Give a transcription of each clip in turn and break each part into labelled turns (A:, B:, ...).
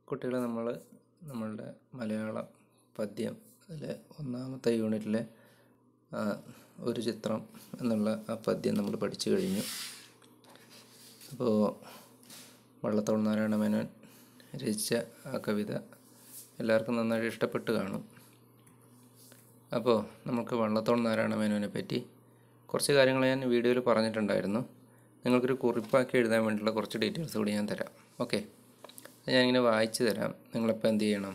A: കുട്ടികളെ നമ്മൾ നമ്മളുടെ മലയാളം പദ്യം അതിലെ ഒന്നാമത്തെ യൂണിറ്റിലെ ആ, ഒരു ചിത്രം എന്നുള്ള ആ പദ്യം നമ്മൾ പഠിച്ചു കഴിഞ്ഞു അപ്പോൾ വള്ളത്തോൾ നാരായണ മേനോൻ രചിച്ച ആ കവിത എല്ലാവർക്കും നന്നായിട്ട് ഇഷ്ടപ്പെട്ട് കാണും അപ്പോൾ നമുക്ക് വള്ളത്തോൾ നാരായണ മേനോനെ പറ്റി കുറച്ച് കാര്യങ്ങൾ ഞാൻ വീഡിയോയിൽ പറഞ്ഞിട്ടുണ്ടായിരുന്നു നിങ്ങൾക്കൊരു കുറിപ്പാക്കി എഴുതാൻ വേണ്ടിയുള്ള കുറച്ച് ഡീറ്റെയിൽസ് കൂടി ഞാൻ തരാം ഓക്കെ ഞാനിങ്ങനെ വായിച്ചു തരാം നിങ്ങളിപ്പോൾ എന്ത് ചെയ്യണം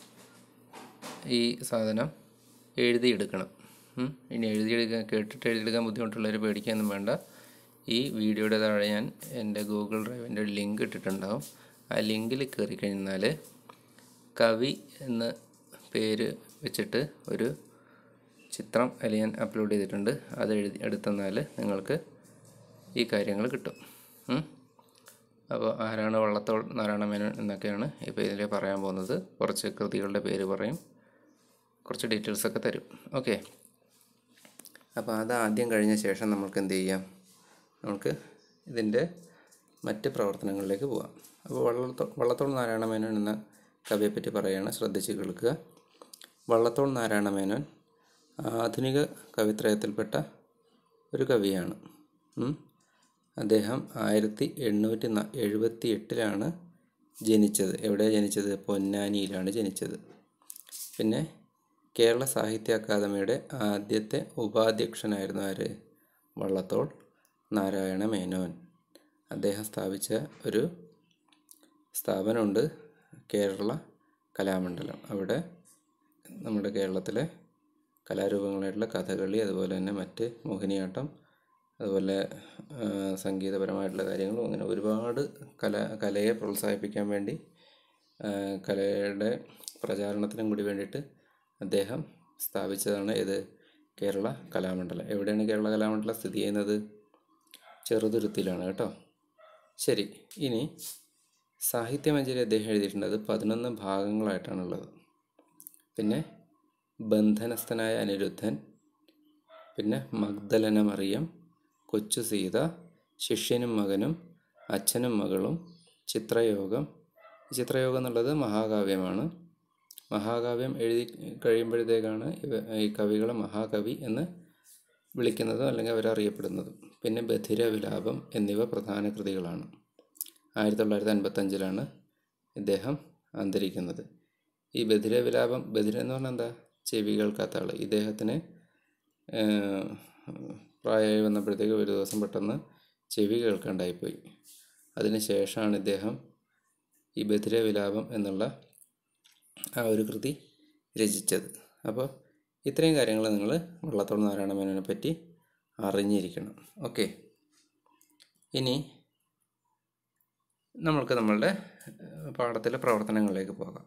A: ഈ സാധനം എഴുതിയെടുക്കണം ഉം. ഇനി എഴുതിയെടുക്കാൻ കേട്ടിട്ട് എഴുതിയെടുക്കാൻ ബുദ്ധിമുട്ടുള്ളവർ പേടിക്കാനൊന്നും വേണ്ട ഈ വീഡിയോയുടെ താഴെ ഞാൻ എൻ്റെ ഗൂഗിൾ ഡ്രൈവിൻ്റെ ഒരു ലിങ്ക് ഇട്ടിട്ടുണ്ടാവും ആ ലിങ്കിൽ കയറി കഴിഞ്ഞാൽ കവി എന്ന പേര് വെച്ചിട്ട് ഒരു ചിത്രം അതിൽ ഞാൻ അപ്ലോഡ് ചെയ്തിട്ടുണ്ട് അത് എഴുതി എടുത്തെന്നാൽ നിങ്ങൾക്ക് ഈ കാര്യങ്ങൾ കിട്ടും ഉം. അപ്പോൾ ആരാണ് വള്ളത്തോൾ നാരായണ മേനോൻ എന്നൊക്കെയാണ് ഇപ്പോൾ ഇതിൽ പറയാൻ പോകുന്നത് കുറച്ച് കൃതികളുടെ പേര് പറയും കുറച്ച് ഡീറ്റെയിൽസ് ഒക്കെ തരും ഓക്കെ അപ്പോൾ അത് ആദ്യം കഴിഞ്ഞ ശേഷം നമുക്ക് എന്ത് ചെയ്യാം നമുക്ക് ഇതിൻ്റെ മറ്റ് പ്രവർത്തനങ്ങളിലേക്ക് പോവാം അപ്പോൾ വള്ളത്തോ വള്ളത്തോൾ നാരായണ മേനോൻ എന്ന കവിയെപ്പറ്റി പറയുകയാണ് ശ്രദ്ധിച്ച് കേൾക്കുക വള്ളത്തോൾ നാരായണ മേനോൻ ആധുനിക കവിത്രയത്തിൽപ്പെട്ട ഒരു കവിയാണ് ഉം. അദ്ദേഹം ആയിരത്തി എണ്ണൂറ്റി ന എഴുപത്തി എട്ടിലാണ് ജനിച്ചത് എവിടെയാണ് ജനിച്ചത് പൊന്നാനിയിലാണ് ജനിച്ചത് പിന്നെ കേരള സാഹിത്യ അക്കാദമിയുടെ ആദ്യത്തെ ഉപാധ്യക്ഷനായിരുന്നു ആര് വള്ളത്തോൾ നാരായണ മേനോൻ അദ്ദേഹം സ്ഥാപിച്ച ഒരു സ്ഥാപനമുണ്ട് കേരള കലാമണ്ഡലം അവിടെ നമ്മുടെ കേരളത്തിലെ കലാരൂപങ്ങളായിട്ടുള്ള കഥകളി അതുപോലെ തന്നെ മറ്റ് മോഹിനിയാട്ടം അതുപോലെ ആ, സംഗീതപരമായിട്ടുള്ള കാര്യങ്ങളും അങ്ങനെ ഒരുപാട് കല കലയെ പ്രോത്സാഹിപ്പിക്കാൻ വേണ്ടി ആ, കലയുടെ പ്രചാരണത്തിനും കൂടി വേണ്ടിയിട്ട് അദ്ദേഹം സ്ഥാപിച്ചതാണ് ഇത് കേരള കലാമണ്ഡലം എവിടെയാണ് കേരള കലാമണ്ഡലം സ്ഥിതി ചെയ്യുന്നത് ചെറുതുരുത്തിയിലാണ് കേട്ടോ ശരി ഇനി സാഹിത്യമഞ്ജരി അദ്ദേഹം എഴുതിയിട്ടുണ്ട് അത് പതിനൊന്ന് ഭാഗങ്ങളായിട്ടാണുള്ളത് പിന്നെ ബന്ധനസ്ഥനായ അനിരുദ്ധൻ പിന്നെ മഗ്ദലന മറിയം കൊച്ചു സീത ശിഷ്യനും മകനും അച്ഛനും മകളും ചിത്രയോഗം ഈ ചിത്രയോഗം എന്നുള്ളത് മഹാകാവ്യമാണ് മഹാകാവ്യം എഴുതി കഴിയുമ്പോഴത്തേക്കാണ് ഇവ- ഈ കവികളെ മഹാകവി എന്ന് വിളിക്കുന്നതും അല്ലെങ്കിൽ അവരറിയപ്പെടുന്നതും പിന്നെ ബധിര വിലാപം എന്നിവ പ്രധാന കൃതികളാണ് ആയിരത്തി തൊള്ളായിരത്തി അൻപത്തഞ്ചിലാണ് ഇദ്ദേഹം അന്തരിക്കുന്നത് ഈ ബധിര വിലാപം ബധിര എന്ന് പറഞ്ഞാൽ എന്താ ചെവി കേൾക്കാത്ത ആൾ ഇദ്ദേഹത്തിന് ഏഹ്, പ്രായമായി വന്നപ്പോഴത്തേക്ക് ഒരു ദിവസം പെട്ടെന്ന് ചെവി കേൾക്കാണ്ടായിപ്പോയി അതിന് ശേഷമാണ് ഇദ്ദേഹം ഈ ബധിര വിലാപം എന്നുള്ള ആ ഒരു കൃതി രചിച്ചത് അപ്പോൾ ഇത്രയും കാര്യങ്ങൾ നിങ്ങൾ വള്ളത്തോൾ നാരായണ മേനോനെ പറ്റി അറിഞ്ഞിരിക്കണം ഓക്കെ ഇനി നമ്മൾക്ക് നമ്മളുടെ ഏഹ്, പാഠത്തിലെ പ്രവർത്തനങ്ങളിലേക്ക് പോകാം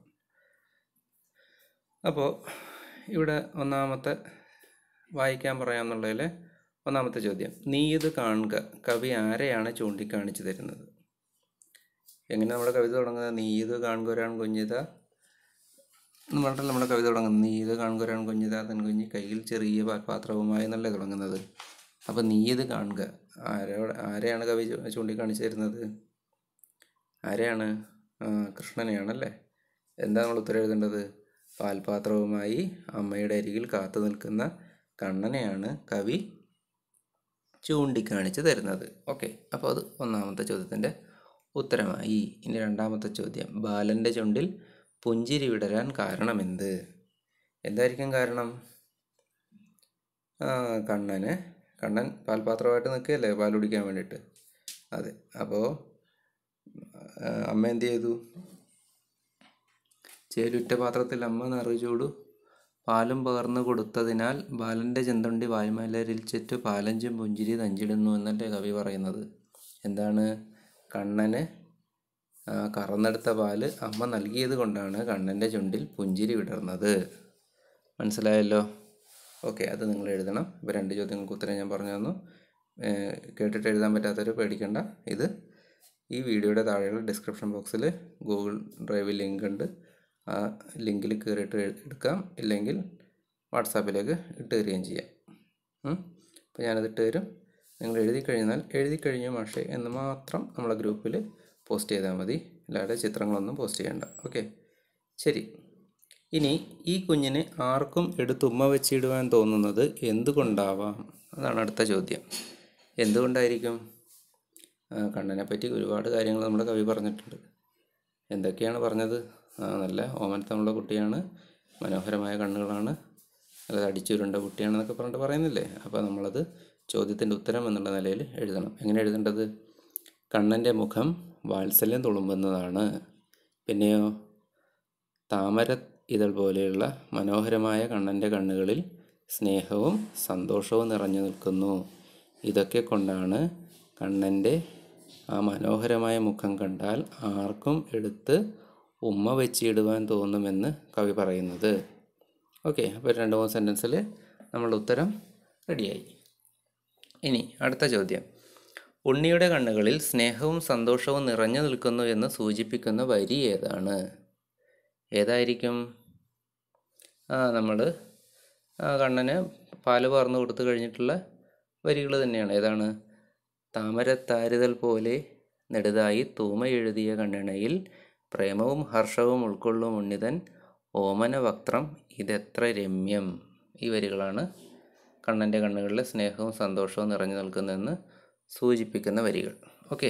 A: അപ്പോൾ ഇവിടെ ഒന്നാമത്തെ വായിക്കാൻ പറയാമെന്നുള്ളതിൽ ഒന്നാമത്തെ ചോദ്യം നീ ഇത് കാണുക കവി ആരെയാണ് ചൂണ്ടിക്കാണിച്ചു തരുന്നത് എങ്ങനെ നമ്മുടെ കവിത തുടങ്ങുന്നത് നീ ഇത് കാണുക ഒരാൺ കുഞ്ഞിത എന്ന് പറഞ്ഞിട്ട് നമ്മുടെ കവിത തുടങ്ങുന്നത് നീ ഇത് കാണുക ഒരാൺ കുഞ്ഞിത തൻ കുഞ്ഞി കയ്യിൽ ചെറിയ പാൽപാത്രവുമായി എന്നല്ലേ തുടങ്ങുന്നത് അപ്പോൾ നീ ഇത് കാണുക ആരോട് ആരെയാണ് കവി ചൂ- ചൂണ്ടിക്കാണിച്ചു തരുന്നത് ആരെയാണ് ആ, കൃഷ്ണനെയാണല്ലേ എന്താ നമ്മൾ ഉത്തരം എഴുതേണ്ടത് പാൽപാത്രവുമായി അമ്മയുടെ അരികിൽ കാത്തു നിൽക്കുന്ന കണ്ണനെയാണ് കവി ചൂണ്ടിക്കാണിച്ച് തരുന്നത് ഓക്കെ അപ്പോൾ അത് ഒന്നാമത്തെ ചോദ്യത്തിൻ്റെ ഉത്തരമായി ഇനി രണ്ടാമത്തെ ചോദ്യം ബാലൻ്റെ ചുണ്ടിൽ പുഞ്ചിരി വിടരാൻ കാരണമെന്ത് എന്തായിരിക്കും കാരണം ആ, കണ്ണന് കണ്ണൻ പാൽപാത്രമായിട്ട് നിൽക്കുകയല്ലേ പാൽ കുടിക്കാൻ വേണ്ടിയിട്ട് അതെ അപ്പോൾ ആ, അമ്മ എന്ത് ചെയ്തു ചേലുറ്റ പാത്രത്തിൽ അമ്മ നിറചൂടു പാലും പകർന്നു കൊടുത്തതിനാൽ ബാലൻ്റെ ചെന്തൊണ്ടി വായ്മലരിൽ ചുറ്റു പാലഞ്ചും പുഞ്ചിരി തഞ്ചിടുന്നു എന്നല്ലേ കവി പറയുന്നത് എന്താണ് കണ്ണന് ആ, കറന്നെടുത്ത പാല് അമ്മ നൽകിയത് കൊണ്ടാണ് കണ്ണൻ്റെ ചുണ്ടിൽ പുഞ്ചിരി വിടർന്നത് മനസ്സിലായല്ലോ ഓക്കെ അത് നിങ്ങൾ എഴുതണം ഇപ്പോൾ രണ്ട് ചോദ്യങ്ങൾക്ക് ഉത്തരം ഞാൻ പറഞ്ഞു തന്നു ഏഹ് കേട്ടിട്ട് എഴുതാൻ പറ്റാത്തവർ പേടിക്കണ്ട ഇത് ഈ വീഡിയോയുടെ താഴെയുള്ള ഡിസ്ക്രിപ്ഷൻ ബോക്സിൽ ഗൂഗിൾ ഡ്രൈവ് ലിങ്ക് ഉണ്ട് ആ ലിങ്കിൽ കയറിയിട്ട് എഴു- എടുക്കാം ഇല്ലെങ്കിൽ വാട്സാപ്പിലേക്ക് ഇട്ട് തരികയും ചെയ്യാം ഉം. അപ്പോൾ ഞാനത് ഇട്ട് തരും നിങ്ങൾ എഴുതി കഴിഞ്ഞാൽ എഴുതി കഴിഞ്ഞു മാഷേ എന്ന് മാത്രം നമ്മളെ ഗ്രൂപ്പിൽ പോസ്റ്റ് ചെയ്താൽ മതി അല്ലാതെ ചിത്രങ്ങളൊന്നും പോസ്റ്റ് ചെയ്യണ്ട ഓക്കെ ശരി ഇനി ഈ കുഞ്ഞിന് ആർക്കും എടുത്ത് ഉമ്മ വെച്ചിടുവാൻ തോന്നുന്നത് എന്തുകൊണ്ടാവാം അതാണ് അടുത്ത ചോദ്യം എന്തുകൊണ്ടായിരിക്കും ആ, കണ്ണനെ പറ്റി ഒരുപാട് കാര്യങ്ങൾ നമ്മുടെ കവി പറഞ്ഞിട്ടുണ്ട് എന്തൊക്കെയാണ് പറഞ്ഞത് ആ, നല്ല ഓമനത്തമുള്ള കുട്ടിയാണ് മനോഹരമായ കണ്ണുകളാണ് നല്ല അടിച്ചുരുണ്ട കുട്ടിയാണെന്നൊക്കെ പറഞ്ഞിട്ട് പറയുന്നില്ലേ അപ്പോൾ നമ്മളത് ചോദ്യത്തിൻ്റെ ഉത്തരം എന്നുള്ള നിലയിൽ എഴുതണം എങ്ങനെ എഴുതേണ്ടത് കണ്ണൻ്റെ മുഖം വാത്സല്യം തുളുമ്പുന്നതാണ് പിന്നെയോ താമര ഇതൾ പോലെയുള്ള മനോഹരമായ കണ്ണൻ്റെ കണ്ണുകളിൽ സ്നേഹവും സന്തോഷവും നിറഞ്ഞു നിൽക്കുന്നു ഇതൊക്കെ കൊണ്ടാണ് കണ്ണൻ്റെ ആ മനോഹരമായ മുഖം കണ്ടാൽ ആർക്കും എടുത്ത് ഉമ്മ വെച്ചിടുവാൻ തോന്നുമെന്ന് കവി പറയുന്നത് ഓക്കെ അപ്പോൾ രണ്ട് മൂന്ന് സെൻറ്റൻസിൽ നമ്മളുടെ ഉത്തരം റെഡിയായി ഇനി അടുത്ത ചോദ്യം ഉണ്ണിയുടെ കണ്ണുകളിൽ സ്നേഹവും സന്തോഷവും നിറഞ്ഞു നിൽക്കുന്നു എന്ന് സൂചിപ്പിക്കുന്ന വരി ഏതാണ് ഏതായിരിക്കും ആ നമ്മൾ കണ്ണന് പാല് പകർന്നു കൊടുത്തു കഴിഞ്ഞിട്ടുള്ള വരികൾ തന്നെയാണ് ഏതാണ് താമരത്താരുതൽ പോലെ നെടുതായി തൂമ എഴുതിയ കണ്ണിണയിൽ പ്രേമവും ഹർഷവും ഉൾക്കൊള്ളും ഉണ്ണിതൻ ഓമന വക്ത്രം ഇതെത്ര രമ്യം ഈ വരികളാണ് കണ്ണൻ്റെ കണ്ണുകളിൽ സ്നേഹവും സന്തോഷവും നിറഞ്ഞു നിൽക്കുന്നതെന്ന് സൂചിപ്പിക്കുന്ന വരികൾ ഓക്കെ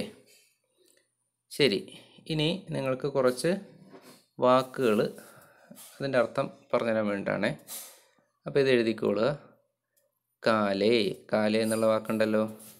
A: ശരി ഇനി നിങ്ങൾക്ക് കുറച്ച് വാക്കുകൾ അതിൻ്റെ അർത്ഥം പറഞ്ഞുതരാൻ വേണ്ടിയിട്ടാണേ അപ്പോൾ ഇത് എഴുതിക്കോളുക കാലേ കാലേ എന്നുള്ള വാക്കുണ്ടല്ലോ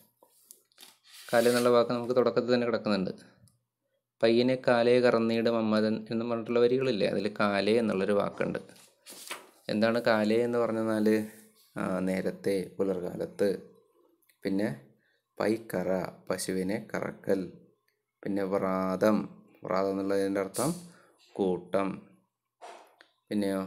A: കാലേ എന്നുള്ള വാക്ക് നമുക്ക് തുടക്കത്തിൽ തന്നെ കിടക്കുന്നുണ്ട് പയ്യനെ കാലേ കറന്നീട് മമ്മദൻ എന്ന് പറഞ്ഞിട്ടുള്ള വരികളില്ലേ അതിൽ കാലേ എന്നുള്ളൊരു വാക്കുണ്ട് എന്താണ് കാലേ എന്ന് പറഞ്ഞാൽ ആ നേരത്തെ പുലർകാലത്ത് പിന്നെ പൈക്കറ പശുവിനെ കറക്കൽ പിന്നെ വ്രാതം വ്രാതം എന്നുള്ളതിൻ്റെ അർത്ഥം കൂട്ടം പിന്നെയോ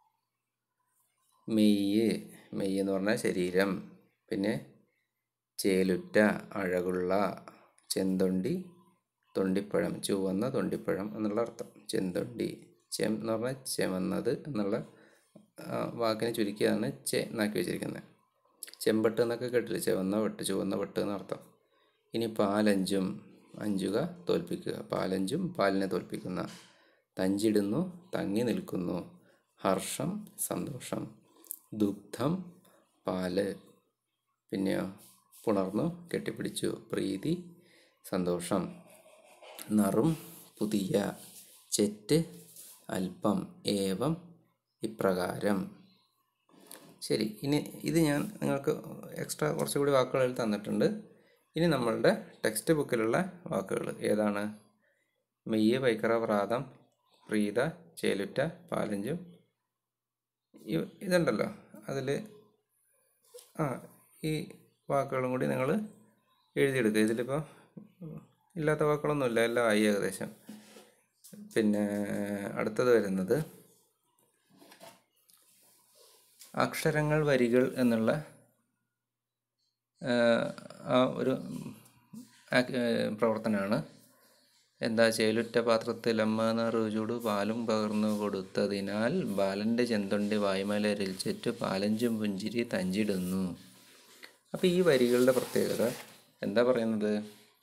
A: മെയ്യ് മെയ്യ് എന്ന് പറഞ്ഞാൽ ശരീരം പിന്നെ ചേലുറ്റ അഴകുള്ള ചെന്തൊണ്ടി തൊണ്ടിപ്പഴം ചുവന്ന തൊണ്ടിപ്പഴം എന്നുള്ള അർത്ഥം ചെന്തൊണ്ടി ചെം എന്ന് പറഞ്ഞാൽ ചെമന്നത് എന്നുള്ള ആ, വാക്കിനെ ചുരുക്കിയാണ് ചെ എന്നാക്കി വെച്ചിരിക്കുന്നത് ചെമ്പട്ട് എന്നൊക്കെ കേട്ടില്ല ചുവന്ന വെട്ട് ചുവന്ന വെട്ട് എന്നർത്ഥം ഇനി പാലഞ്ചും അഞ്ചുക തോൽപ്പിക്കുക പാലഞ്ചും പാലിനെ തോൽപ്പിക്കുന്ന തഞ്ചിടുന്നു തങ്ങി നിൽക്കുന്നു ഹർഷം സന്തോഷം ദുഗ്ധം പാല് പിന്നെയോ പുണർന്നു കെട്ടിപ്പിടിച്ചു പ്രീതി സന്തോഷം നറും പുതിയ ചെറ്റ് അല്പം ഏവം ഇപ്രകാരം ശരി ഇനി ഇത് ഞാൻ നിങ്ങൾക്ക് എക്സ്ട്രാ കുറച്ചുകൂടി വാക്കുകൾ അതിൽ തന്നിട്ടുണ്ട് ഇനി നമ്മളുടെ ടെക്സ്റ്റ് ബുക്കിലുള്ള വാക്കുകൾ ഏതാണ് മെയ്യ് പൈക്കറ പ്രാതം പ്രീത ചേലുറ്റ പാലഞ്ചും ഇ- ഇതുണ്ടല്ലോ അതിൽ ആ ഈ വാക്കുകളും കൂടി നിങ്ങൾ എഴുതിയെടുക്കുക ഇതിലിപ്പോൾ ഇല്ലാത്ത വാക്കുകളൊന്നുമില്ല എല്ലാം ആയി ഏകദേശം പിന്നെ അടുത്തത് വരുന്നത് അക്ഷരങ്ങൾ വരികൾ എന്നുള്ള ആ, ആ ഒരു ആക്- ഏ, പ്രവർത്തനമാണ് എന്താ ചേലുറ്റ പാത്രത്തിൽ അമ്മ റുചൂട് പാലും പകർന്നു കൊടുത്തതിനാൽ ബാലൻ്റെ ചെന്തൊണ്ടി വായ്മലരിൽ ചെറ്റു പാലഞ്ചും പുഞ്ചിരി തഞ്ചിടുന്നു അപ്പോൾ ഈ വരികളുടെ പ്രത്യേകത എന്താ പറയുന്നത്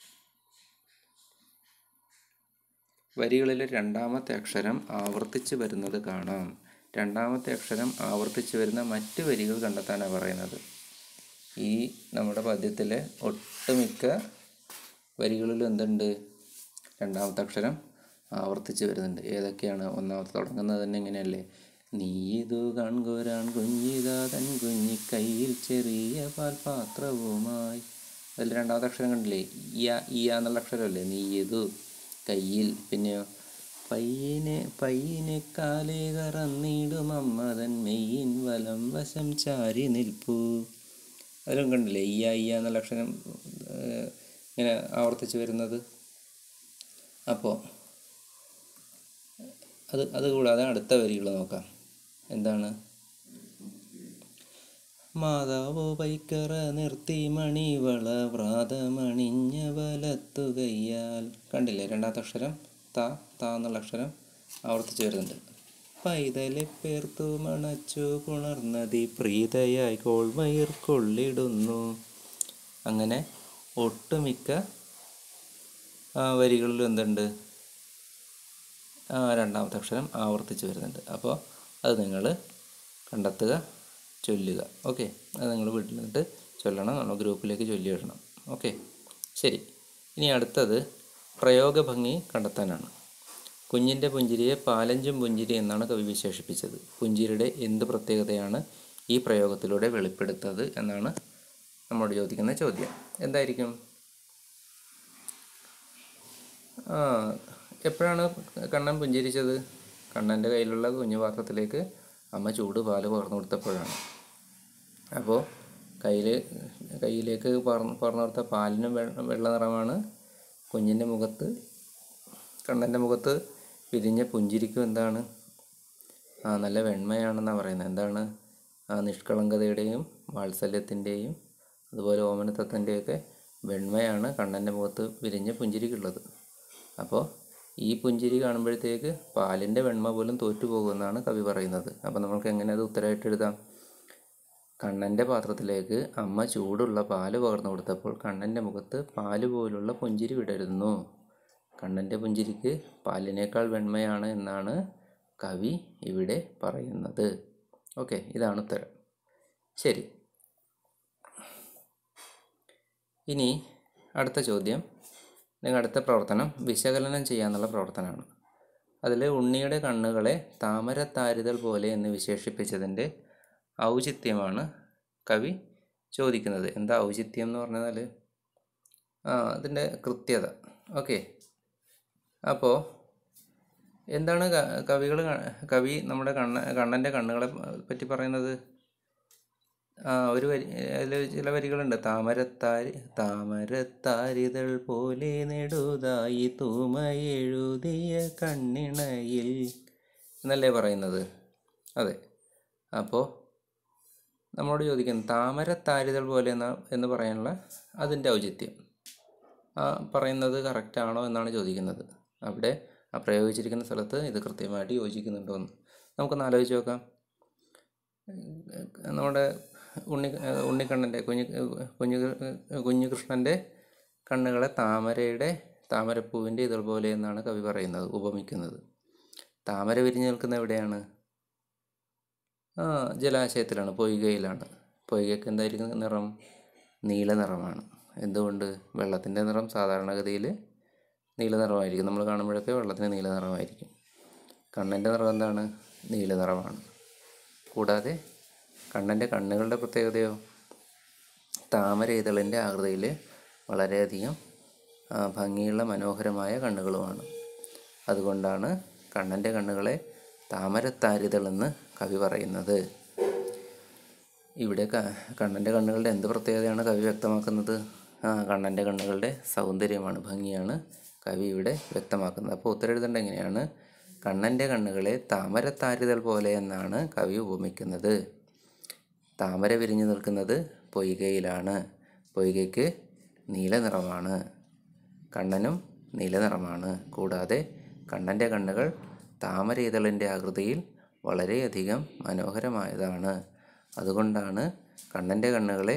A: വരികളിലെ രണ്ടാമത്തെ അക്ഷരം ആവർത്തിച്ച് വരുന്നത് കാണാം രണ്ടാമത്തെ അക്ഷരം ആവർത്തിച്ച് വരുന്ന മറ്റ് വരികൾ കണ്ടെത്താനാണ് പറയുന്നത് ഈ നമ്മുടെ പദ്യത്തിലെ ഒട്ടുമിക്ക വരികളിലും എന്തുണ്ട് രണ്ടാമത്തെ അക്ഷരം ആവർത്തിച്ച് വരുന്നുണ്ട് ഏതൊക്കെയാണ് ഒന്നാമത്തെ തുടങ്ങുന്നത് തന്നെ ഇങ്ങനെയല്ലേ നീതു കൺകുരാൻ കുഞ്ഞിതാ തൻ കുഞ്ഞി കയ്യിൽ ചെറിയ പാൽപാത്രവുമായി അതിൽ രണ്ടാമത്തെ അക്ഷരം കണ്ടില്ലേ ഇയ ഇയ എന്നുള്ള അക്ഷരമല്ലേ നീയതു കയ്യിൽ പിന്നെയോ പയ്യനെ പയ്യനെ കാലേ കറന്നിടും അമ്മതൻ മെയ്യിൻ വലം വശം ചാരി നിൽപ്പൂ അതിലും കണ്ടില്ലേ ഇയ ഇയ എന്നുള്ള അക്ഷരം ഏഹ്, ഇങ്ങനെ ആവർത്തിച്ച് വരുന്നത് അപ്പോൾ അത് അതുകൂടാതെ അടുത്ത വരികൾ നോക്കാം എന്താണ് മാതാവോ പൈക്കറ നിർത്തി മണിവള വ്രാതമണിഞ്ഞ വലത്തുകയ്യാൽ കണ്ടില്ലേ രണ്ടാമത്തെ അക്ഷരം ത ത എന്നുള്ള അക്ഷരം ആവർത്തിച്ച് വരുന്നുണ്ട് പൈതലെ പേർത്തു മണച്ചു പുണർന്നതി പ്രീതയായി കോൾമയിർ കൊള്ളിടുന്നു അങ്ങനെ ഒട്ടുമിക്ക ആ, വരികളിലും എന്തുണ്ട് ആ രണ്ടാമത്തെ അക്ഷരം ആവർത്തിച്ച് വരുന്നുണ്ട് അപ്പോൾ അത് നിങ്ങൾ കണ്ടെത്തുക ചൊല്ലുക ഓക്കെ അത് നിങ്ങൾ വീട്ടിൽ നിന്നിട്ട് ചൊല്ലണം നമ്മൾ ഗ്രൂപ്പിലേക്ക് ചൊല്ലി ഇടണം ഓക്കെ ശരി ഇനി അടുത്തത് പ്രയോഗഭംഗി കണ്ടെത്താനാണ് കുഞ്ഞിൻ്റെ പുഞ്ചിരിയെ പാലഞ്ചും പുഞ്ചിരി എന്നാണ് കവി വിശേഷിപ്പിച്ചത് പുഞ്ചിരിയുടെ എന്ത് പ്രത്യേകതയാണ് ഈ പ്രയോഗത്തിലൂടെ വെളിപ്പെടുത്തത് എന്നാണ് നമ്മോട് ചോദിക്കുന്ന ചോദ്യം എന്തായിരിക്കും ആ എപ്പോഴാണ് കണ്ണൻ പുഞ്ചിരിച്ചത് കണ്ണൻ്റെ കയ്യിലുള്ള കുഞ്ഞു പാത്രത്തിലേക്ക് അമ്മ ചൂട് പാല് പകർന്നു കൊടുത്തപ്പോഴാണ് അപ്പോൾ കയ്യിൽ കയ്യിലേക്ക് പകർന്ന് പകർന്നു കൊടുത്ത പാലിനും വെ- വെള്ള നിറമാണ് കുഞ്ഞിൻ്റെ മുഖത്ത് കണ്ണൻ്റെ മുഖത്ത് വിരിഞ്ഞ പുഞ്ചിരിക്കും എന്താണ് ആ നല്ല വെണ്മയാണെന്നാണ് പറയുന്നത് എന്താണ് ആ നിഷ്കളങ്കതയുടെയും വാത്സല്യത്തിൻ്റെയും അതുപോലെ ഓമനത്തത്തിൻ്റെയൊക്കെ വെണ്മയാണ് കണ്ണൻ്റെ മുഖത്ത് വിരിഞ്ഞ പുഞ്ചിരിക്കുള്ളത് അപ്പോൾ ഈ പുഞ്ചിരി കാണുമ്പോഴത്തേക്ക് പാലിൻ്റെ വെണ്മ പോലും തോറ്റുപോകുമെന്നാണ് കവി പറയുന്നത് അപ്പോൾ നമുക്ക് എങ്ങനെ അത് ഉത്തരമായിട്ട് എഴുതാം കണ്ണൻ്റെ പാത്രത്തിലേക്ക് അമ്മ ചൂടുള്ള പാല് പകർന്നു കൊടുത്തപ്പോൾ കണ്ണൻ്റെ മുഖത്ത് പാല് പോലുള്ള പുഞ്ചിരി വിടരുന്നു കണ്ണൻ്റെ പുഞ്ചിരിക്ക് പാലിനേക്കാൾ വെണ്മയാണ് എന്നാണ് കവി ഇവിടെ പറയുന്നത് ഓക്കെ ഇതാണ് ഉത്തരം ശരി ഇനി അടുത്ത ചോദ്യം നിങ്ങൾ അടുത്ത പ്രവർത്തനം വിശകലനം ചെയ്യാന്നുള്ള പ്രവർത്തനമാണ് അതിൽ ഉണ്ണിയുടെ കണ്ണുകളെ താമരത്താരിതൾ പോലെ എന്ന് വിശേഷിപ്പിച്ചതിൻ്റെ ഔചിത്യമാണ് കവി ചോദിക്കുന്നത് എന്താ ഔചിത്യം എന്ന് പറഞ്ഞാൽ ആ അതിൻ്റെ കൃത്യത ഓക്കെ അപ്പോൾ എന്താണ് കവികൾ കവി നമ്മുടെ കണ്ണ കണ്ണൻ്റെ കണ്ണുകളെ പറ്റി പറയുന്നത് ആ ഒരു വരി അതിൽ ചില വരികളുണ്ട് താമരത്താരി താമരത്താരിതൾ പോലെ നെടുതായി തൂമയെഴുതിയ കണ്ണിണയിൽ എന്നല്ലേ പറയുന്നത് അതെ അപ്പോൾ നമ്മളോട് ചോദിക്കുന്നത് താമരത്താരിതൾ പോലെ എന്ന എന്ന് പറയാനുള്ള അതിൻ്റെ ഔചിത്യം ആ പറയുന്നത് കറക്റ്റാണോ എന്നാണ് ചോദിക്കുന്നത് അവിടെ ആ പ്രയോഗിച്ചിരിക്കുന്ന സ്ഥലത്ത് ഇത് കൃത്യമായിട്ട് യോജിക്കുന്നുണ്ടോ എന്ന് നമുക്കൊന്ന് ആലോചിച്ച് നോക്കാം നമ്മുടെ ഉണ്ണി ഉണ്ണിക്കണ്ണൻ്റെ കുഞ്ഞു കുഞ്ഞു കുഞ്ഞു കൃഷ്ണൻ്റെ കണ്ണുകളെ താമരയുടെ താമരപ്പൂവിൻ്റെ ഇതൾ പോലെ എന്നാണ് കവി പറയുന്നത് ഉപമിക്കുന്നത് താമര വിരിഞ്ഞു നിൽക്കുന്ന എവിടെയാണ് ആ ജലാശയത്തിലാണ് പൊയ്കയിലാണ് പൊയ്കയ്ക്ക് എന്തായിരിക്കും നിറം നീല നിറമാണ് എന്തുകൊണ്ട് വെള്ളത്തിൻ്റെ നിറം സാധാരണഗതിയിൽ നീല നിറമായിരിക്കും നമ്മൾ കാണുമ്പോഴൊക്കെ വെള്ളത്തിന് നീല നിറമായിരിക്കും കണ്ണൻ്റെ നിറം എന്താണ് നീല നിറമാണ് കൂടാതെ കണ്ണൻ്റെ കണ്ണുകളുടെ പ്രത്യേകതയോ താമര ഇതളിൻ്റെ ആകൃതിയിൽ വളരെയധികം ആ, ഭംഗിയുള്ള മനോഹരമായ കണ്ണുകളുമാണ് അതുകൊണ്ടാണ് കണ്ണൻ്റെ കണ്ണുകളെ താമരത്താരിതളെന്ന് കവി പറയുന്നത് ഇവിടെ ക കണ്ണൻ്റെ കണ്ണുകളുടെ എന്ത് പ്രത്യേകതയാണ് കവി വ്യക്തമാക്കുന്നത് ആ കണ്ണൻ്റെ കണ്ണുകളുടെ സൗന്ദര്യമാണ് ഭംഗിയാണ് കവി ഇവിടെ വ്യക്തമാക്കുന്നത് അപ്പോൾ ഉത്തരെഴുതേണ്ട എങ്ങനെയാണ് കണ്ണൻ്റെ കണ്ണുകളെ താമരത്താരിതൾ പോലെ എന്നാണ് കവി ഉപമിക്കുന്നത് താമര വിരിഞ്ഞു നിൽക്കുന്നത് പൊയ്കയിലാണ് പൊയ്കയ്ക്ക് നീല നിറമാണ് കണ്ണനും നീല നിറമാണ് കൂടാതെ കണ്ണൻ്റെ കണ്ണുകൾ താമര ഇതളിൻ്റെ ആകൃതിയിൽ വളരെയധികം മനോഹരമായതാണ് അതുകൊണ്ടാണ് കണ്ണൻ്റെ കണ്ണുകളെ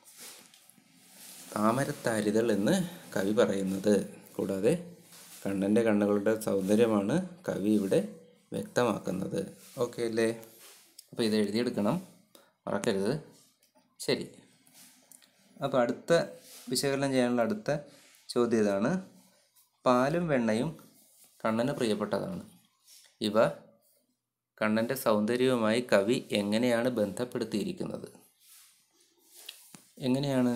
A: താമരത്താരിതൾ എന്ന് കവി പറയുന്നത് കൂടാതെ കണ്ണൻ്റെ കണ്ണുകളുടെ സൗന്ദര്യമാണ് കവി ഇവിടെ വ്യക്തമാക്കുന്നത് ഓക്കെ അല്ലേ അപ്പോൾ ഇത് എഴുതിയെടുക്കണം മറക്കരുത് ശരി അപ്പോൾ അടുത്ത വിശകലനം ചെയ്യാനുള്ള അടുത്ത ചോദ്യം ഇതാണ് പാലും വെണ്ണയും കണ്ണന് പ്രിയപ്പെട്ടതാണ് ഇവ കണ്ണൻ്റെ സൗന്ദര്യവുമായി കവി എങ്ങനെയാണ് ബന്ധപ്പെടുത്തിയിരിക്കുന്നത് എങ്ങനെയാണ്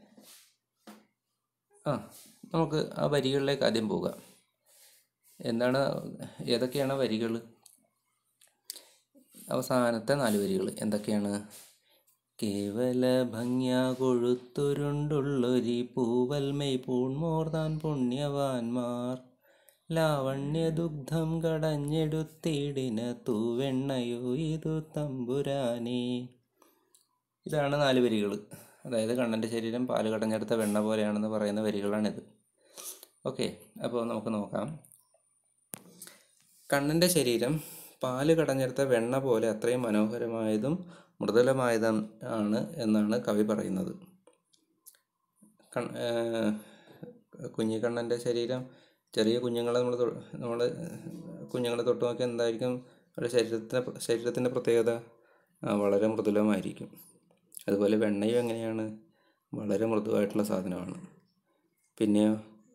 A: ആ നമുക്ക് ആ വരികളിലേക്ക് ആദ്യം പോകാം എന്താണ് ഏതൊക്കെയാണ് വരികൾ അവസാനത്തെ നാല് വരികൾ എന്തൊക്കെയാണ് കേവല ഭംഗ്യ കൊഴുത്തുരുണ്ടുള്ളൊരി പൂവൽമൈ പൂൺമോർതാൻ പുണ്യവാന്മാർ ലാവണ്യദുഗ്ധം കടഞ്ഞെടുത്തിടിന തൂവെണ്ണയോ ഇതു തമ്പുരാനേ ഇതാണ് നാല് വരികൾ അതായത് കണ്ണൻ്റെ ശരീരം പാല് കടഞ്ഞെടുത്ത വെണ്ണ പോലെയാണെന്ന് പറയുന്ന വരികളാണിത് ഓക്കെ അപ്പോൾ നമുക്ക് നോക്കാം കണ്ണൻ്റെ ശരീരം പാല് കടഞ്ഞെടുത്ത വെണ്ണ പോലെ അത്രയും മനോഹരമായതും മൃദുലമായതും ആണ് എന്നാണ് കവി പറയുന്നത് കൺ കുഞ്ഞിക്കണ്ണൻ്റെ ശരീരം ചെറിയ കുഞ്ഞുങ്ങളെ നമ്മൾ നമ്മൾ കുഞ്ഞുങ്ങളെ തൊട്ട് നോക്കിയാൽ എന്തായിരിക്കും അവരുടെ ശരീരത്തിൻ്റെ ശരീരത്തിൻ്റെ പ്രത്യേകത ആ, വളരെ മൃദുലമായിരിക്കും അതുപോലെ വെണ്ണയും എങ്ങനെയാണ് വളരെ മൃദുവായിട്ടുള്ള സാധനമാണ് പിന്നെയോ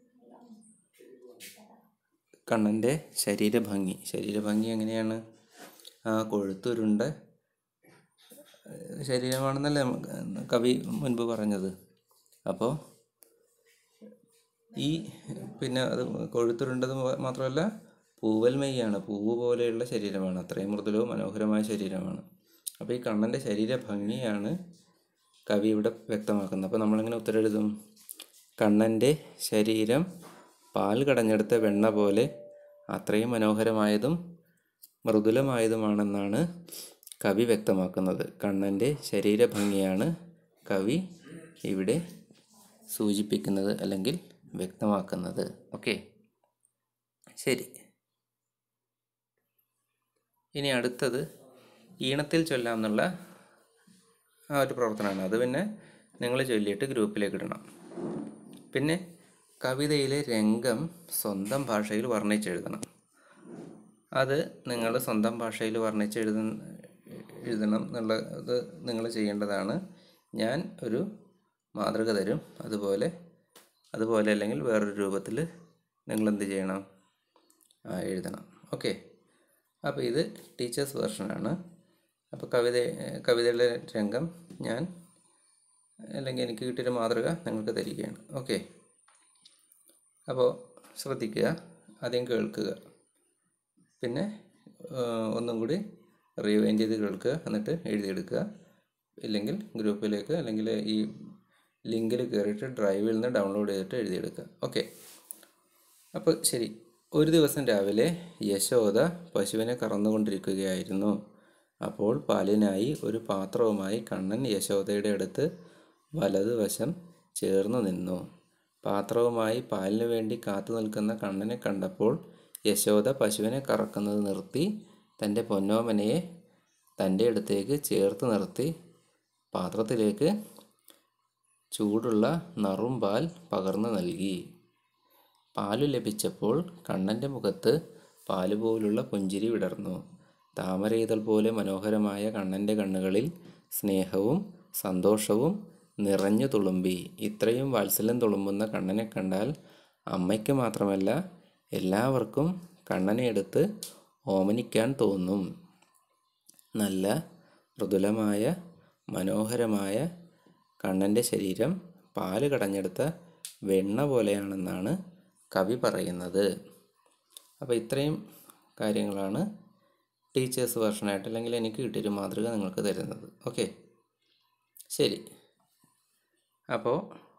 A: കണ്ണൻ്റെ ശരീരഭംഗി ശരീരഭംഗി എങ്ങനെയാണ് ആ കൊഴുത്തുരുണ്ട ശരീരമാണെന്നല്ലേ നമുക്ക് കവി മുൻപ് പറഞ്ഞത് അപ്പോൾ ഈ പിന്നെ അത് കൊഴുത്തുരുണ്ടത് മ- മാത്രമല്ല പൂവൽമയാണ് പൂവ് പോലെയുള്ള ശരീരമാണ് അത്രയും മൃദുലവും മനോഹരമായ ശരീരമാണ് അപ്പോൾ ഈ കണ്ണൻ്റെ ശരീരഭംഗിയാണ് കവി ഇവിടെ വ്യക്തമാക്കുന്നത് അപ്പോൾ നമ്മളിങ്ങനെ ഉത്തരെഴുതും കണ്ണൻ്റെ ശരീരം പാൽ കടഞ്ഞെടുത്ത വെണ്ണ പോലെ അത്രയും മനോഹരമായതും മൃദുലമായതുമാണെന്നാണ് കവി വ്യക്തമാക്കുന്നത് കണ്ണൻ്റെ ശരീരഭംഗിയാണ് കവി ഇവിടെ സൂചിപ്പിക്കുന്നത് അല്ലെങ്കിൽ വ്യക്തമാക്കുന്നത് ഓക്കെ ശരി ഇനി അടുത്തത് ഈണത്തിൽ ചൊല്ലാം എന്നുള്ള ആ ഒരു പ്രവർത്തനമാണ് അത് പിന്നെ നിങ്ങൾ ചൊല്ലിയിട്ട് ഗ്രൂപ്പിലേക്ക് ഇടണം പിന്നെ കവിതയിലെ രംഗം സ്വന്തം ഭാഷയിൽ വർണ്ണിച്ചെഴുതണം അത് നിങ്ങൾ സ്വന്തം ഭാഷയിൽ വർണ്ണിച്ചെഴുത എഴുതണം എന്നുള്ളത് നിങ്ങൾ ചെയ്യേണ്ടതാണ് ഞാൻ ഒരു മാതൃക തരും അതുപോലെ അതുപോലെ അല്ലെങ്കിൽ വേറൊരു രൂപത്തിൽ നിങ്ങൾ എന്ത് ചെയ്യണം ആ, എഴുതണം ഓക്കെ അപ്പോൾ ഇത് ടീച്ചേഴ്സ് വെർഷനാണ് അപ്പോൾ കവിത കവിതയിലെ രംഗം ഞാൻ അല്ലെങ്കിൽ എനിക്ക് കിട്ടിയൊരു മാതൃക നിങ്ങൾക്ക് തരികയാണ് ഓക്കെ അപ്പോൾ ശ്രദ്ധിക്കുക ആദ്യം കേൾക്കുക പിന്നെ ആ, ഒന്നും കൂടി റീവൈൻഡ് ചെയ്ത് കേൾക്കുക എന്നിട്ട് എഴുതിയെടുക്കുക ഇല്ലെങ്കിൽ ഗ്രൂപ്പിലേക്ക് അല്ലെങ്കിൽ ഈ ലിങ്കിൽ കയറിയിട്ട് ഡ്രൈവിൽ നിന്ന് ഡൗൺലോഡ് ചെയ്തിട്ട് എഴുതിയെടുക്കുക ഓക്കെ അപ്പോൾ ശരി ഒരു ദിവസം രാവിലെ യശോദ പശുവിനെ കറന്നുകൊണ്ടിരിക്കുകയായിരുന്നു അപ്പോൾ പാലിനായി ഒരു പാത്രവുമായി കണ്ണൻ യശോദയുടെ അടുത്ത് വലതുവശം ചേർന്നു നിന്നു പാത്രവുമായി പാലിനു വേണ്ടി കാത്തു നിൽക്കുന്ന കണ്ണനെ കണ്ടപ്പോൾ യശോദ പശുവിനെ കറക്കുന്നത് നിർത്തി തൻ്റെ പൊന്നോമനയെ തൻ്റെ അടുത്തേക്ക് ചേർത്ത് നിർത്തി പാത്രത്തിലേക്ക് ചൂടുള്ള നറും പാൽ പകർന്നു നൽകി പാലു ലഭിച്ചപ്പോൾ കണ്ണൻ്റെ മുഖത്ത് പാല് പോലുള്ള പുഞ്ചിരി വിടർന്നു താമരയിതൾ പോലെ മനോഹരമായ കണ്ണൻ്റെ കണ്ണുകളിൽ സ്നേഹവും സന്തോഷവും നിറഞ്ഞു തുളുമ്പി ഇത്രയും വാത്സല്യം തുളുമ്പുന്ന കണ്ണനെ കണ്ടാൽ അമ്മയ്ക്ക് മാത്രമല്ല എല്ലാവർക്കും കണ്ണനെ എടുത്ത് ഓമനിക്കാൻ തോന്നും നല്ല മൃദുലമായ മനോഹരമായ കണ്ണൻ്റെ ശരീരം പാല് കടഞ്ഞെടുത്ത വെണ്ണ പോലെയാണെന്നാണ് കവി പറയുന്നത് അപ്പോൾ ഇത്രയും കാര്യങ്ങളാണ് ടീച്ചേഴ്സ് വെർഷനായിട്ട് അല്ലെങ്കിൽ എനിക്ക് കിട്ടിയൊരു മാതൃക നിങ്ങൾക്ക് തരുന്നത് ഓക്കെ ശരി അപ്പോൾ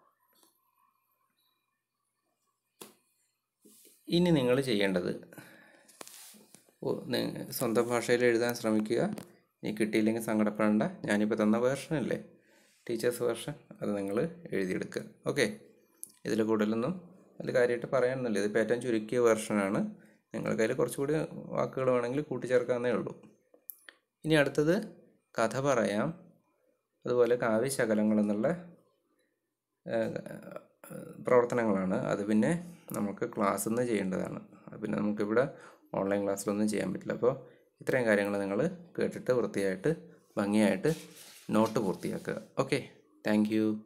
A: ഇനി നിങ്ങൾ ചെയ്യേണ്ടത് ഓ- നി- സ്വന്തം ഭാഷയിൽ എഴുതാൻ ശ്രമിക്കുക ഇനി കിട്ടിയില്ലെങ്കിൽ സങ്കടപ്പെടേണ്ട ഞാനിപ്പോൾ തന്ന വേർഷനല്ലേ ടീച്ചേഴ്സ് വേർഷൻ അത് നിങ്ങൾ എഴുതിയെടുക്കുക ഓക്കെ ഇതിൽ കൂടുതലൊന്നും അതിൽ കാര്യമായിട്ട് പറയാനൊന്നുമില്ല ഇതിപ്പോൾ ഏറ്റവും ചുരുക്കിയ വേർഷനാണ് നിങ്ങൾക്ക് അതിൽ കുറച്ചുകൂടി വാക്കുകൾ വേണമെങ്കിൽ കൂട്ടിച്ചേർക്കാവുന്നേ ഉള്ളൂ ഇനി അടുത്തത് കഥ പറയാം അതുപോലെ കാവ്യശകലങ്ങൾ എന്നുള്ള ഏഹ്, പ്രവർത്തനങ്ങളാണ് അത് പിന്നെ നമുക്ക് ക്ലാസ്സിൽ നിന്ന് ചെയ്യേണ്ടതാണ് അത് പിന്നെ നമുക്കിവിടെ ഓൺലൈൻ ക്ലാസ്സിലൊന്നും ചെയ്യാൻ പറ്റില്ല അപ്പോൾ ഇത്രയും കാര്യങ്ങൾ നിങ്ങൾ കേട്ടിട്ട് വൃത്തിയായിട്ട് ഭംഗിയായിട്ട് നോട്ട് പൂർത്തിയാക്കുക ഓക്കെ താങ്ക് യു